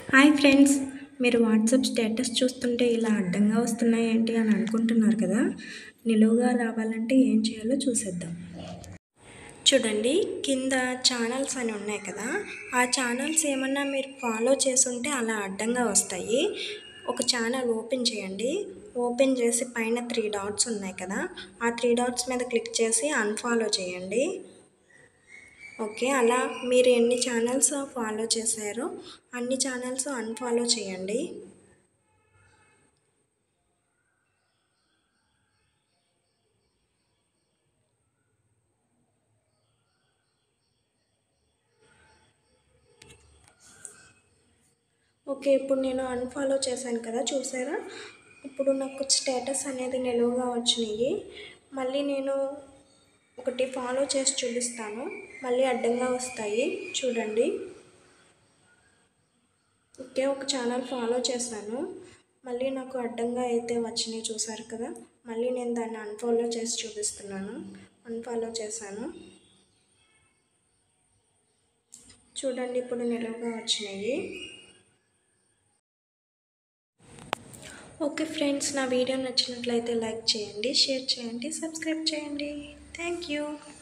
hi friends మీరు WhatsApp status చూస్తుంటే ఇలా అడ్డంగా వస్తున్నాయి ఏంటి అని అనుకుంటున్నారు కదా నిలువుగా రావాలంటే ఏం చేయాలో చూసేద్దాం చూడండి కింద ఛానల్స్ అని ఉన్నాయి కదా ఆ ఛానల్స్ ఏమన్నా మీరు ఫాలో చేసుంటే అలా అడ్డంగా వస్తాయి ఒక ఛానల్ ఓపెన్ చేయండి ఓపెన్ చేసి పైన త్రీ డాట్స్ ఉన్నాయి కదా ఆ త్రీ డాట్స్ మీద క్లిక్ చేసి అన్ఫాలో చేయండి ఓకే అలా మీరు ఎన్ని ఛానల్స్ ఫాలో చేశారో అన్ని ఛానల్స్ అన్ఫాలో చేయండి ఓకే ఇప్పుడు నేను అన్ఫాలో చేశాను కదా చూసారా ఇప్పుడు నాకు స్టేటస్ అనేది నిలువుగా వచ్చినాయి మళ్ళీ నేను ఒకటి ఫాలో చేసి చూపిస్తాను మళ్ళీ అడ్డంగా వస్తాయి చూడండి ఓకే ఒక ఛానల్ ఫాలో చేశాను మళ్ళీ నాకు అడ్డంగా అయితే వచ్చినాయి చూసారు కదా మళ్ళీ నేను దాన్ని అన్ఫాలో చేసి చూపిస్తున్నాను అన్ఫాలో చేశాను చూడండి ఇప్పుడు నిలువుగా వచ్చినాయి ఓకే ఫ్రెండ్స్ నా వీడియో నచ్చినట్లయితే లైక్ చేయండి షేర్ చేయండి సబ్స్క్రైబ్ చేయండి థ్యాంక్ యూ